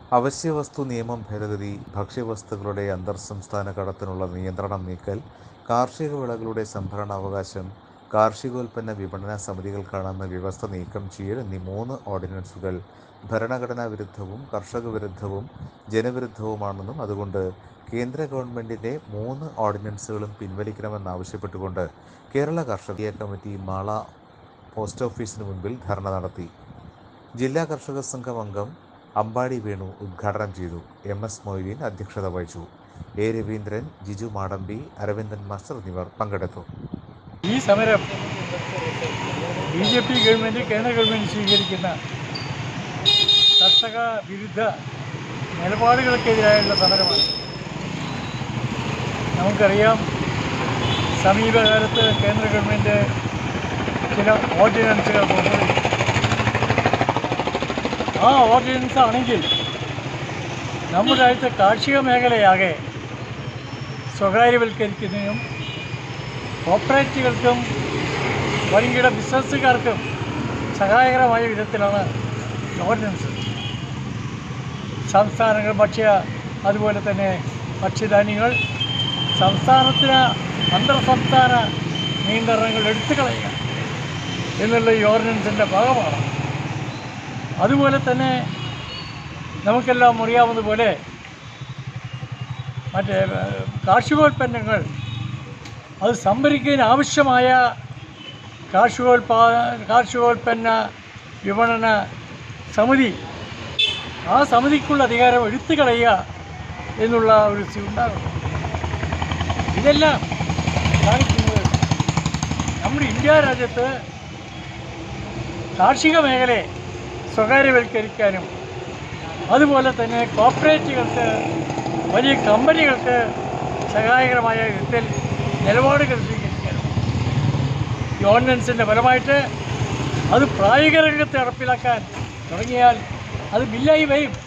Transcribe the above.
അവശ്യവസ്തു നിയമം ഭേദഗതി ഭക്ഷ്യവസ്തുക്കളുടെ അന്തർ സംസ്ഥാന കടത്തിനുള്ള നിയന്ത്രണം നീക്കൽ കാർഷിക വിളകളുടെ സംഭരണാവകാശം കാർഷികോൽപ്പന്ന വിപണന സമിതികൾക്കാണെന്ന വ്യവസ്ഥ നീക്കം ചെയ്യൽ എന്നീ മൂന്ന് ഓർഡിനൻസുകൾ ഭരണഘടനാ വിരുദ്ധവും കർഷക വിരുദ്ധവും ജനവിരുദ്ധവുമാണെന്നും അതുകൊണ്ട് കേന്ദ്ര ഗവൺമെൻറ്റിൻ്റെ മൂന്ന് ഓർഡിനൻസുകളും പിൻവലിക്കണമെന്നാവശ്യപ്പെട്ടുകൊണ്ട് കേരള കർഷക കമ്മിറ്റി മാള പോസ്റ്റ് ഓഫീസിന് മുൻപിൽ ധർണ നടത്തി ജില്ലാ കർഷക സംഘം അംഗം അമ്പാടി വേണു ഉദ്ഘാടനം ചെയ്തു എം എസ് മൊയ്തീൻ അധ്യക്ഷത വഹിച്ചു എ രവീന്ദ്രൻ ജിജു മാടമ്പി അരവിന്ദൻ മാസ്റ്റർ എന്നിവർ പങ്കെടുത്തു ഈ സമരം ബി ജെ പി ഗവൺമെൻറ് കേന്ദ്ര ഗവൺമെൻറ് സ്വീകരിക്കുന്ന കർഷക വിരുദ്ധ നിലപാടുകൾക്കെതിരായുള്ള സമരമാണ് നമുക്കറിയാം സമീപകാലത്ത് കേന്ദ്ര ഗവൺമെൻറ് ചില ഓർഡിനൻസുകൾ കൊണ്ടുവരും ആ ഓർഡിനൻസ് ആണെങ്കിൽ നമ്മുടെ രാജ്യത്തെ കാർഷിക മേഖലയാകെ സ്വകാര്യവൽക്കരിക്കുന്നതിനും കോപ്പറേറ്റുകൾക്കും വൻകിട ബിസിനസ്സുകാർക്കും സഹായകരമായ വിധത്തിലാണ് ഓർഡിനൻസ് സംസ്ഥാനങ്ങൾ ഭക്ഷ്യ അതുപോലെ തന്നെ ഭക്ഷ്യധാന്യങ്ങൾ സംസ്ഥാനത്തിന് അന്തർ സംസ്ഥാന നിയന്ത്രണങ്ങൾ എടുത്തു കളയുക എന്നുള്ള ഈ ഓർഡിനൻസിൻ്റെ ഭാഗമാണ് അതുപോലെ തന്നെ നമുക്കെല്ലാം അറിയാവുന്നതുപോലെ മറ്റേ ഏഹ്, കാർഷികോൽപ്പന്നങ്ങൾ അത് സംഭരിക്കുന്നതിന് ആവശ്യമായ കാർഷികോൽപാ കാർഷികോൽപ്പന്ന വിപണന സമിതി ആ സമിതിക്കുള്ള അധികാരം എടുത്തു കളയുക എന്നുള്ള ഒരു സ്ഥിതി ഉണ്ടാകും ഇതെല്ലാം കാണിക്കുന്നത് നമ്മുടെ ഇന്ത്യ രാജ്യത്ത് കാർഷിക മേഖലയെ സ്വകാര്യവൽക്കരിക്കാനും അതുപോലെ തന്നെ കോർപ്പറേറ്റുകൾക്ക് വലിയ കമ്പനികൾക്ക് സഹായകരമായ വിധത്തിൽ നിലപാടുകൾ സ്വീകരിക്കാനും ഈ ഓർഡിനൻസിൻ്റെ ഫലമായിട്ട് അത് പ്രായോഗിക രംഗത്ത് നടപ്പിലാക്കാൻ തുടങ്ങിയാൽ അത് ബില്ലായി വരും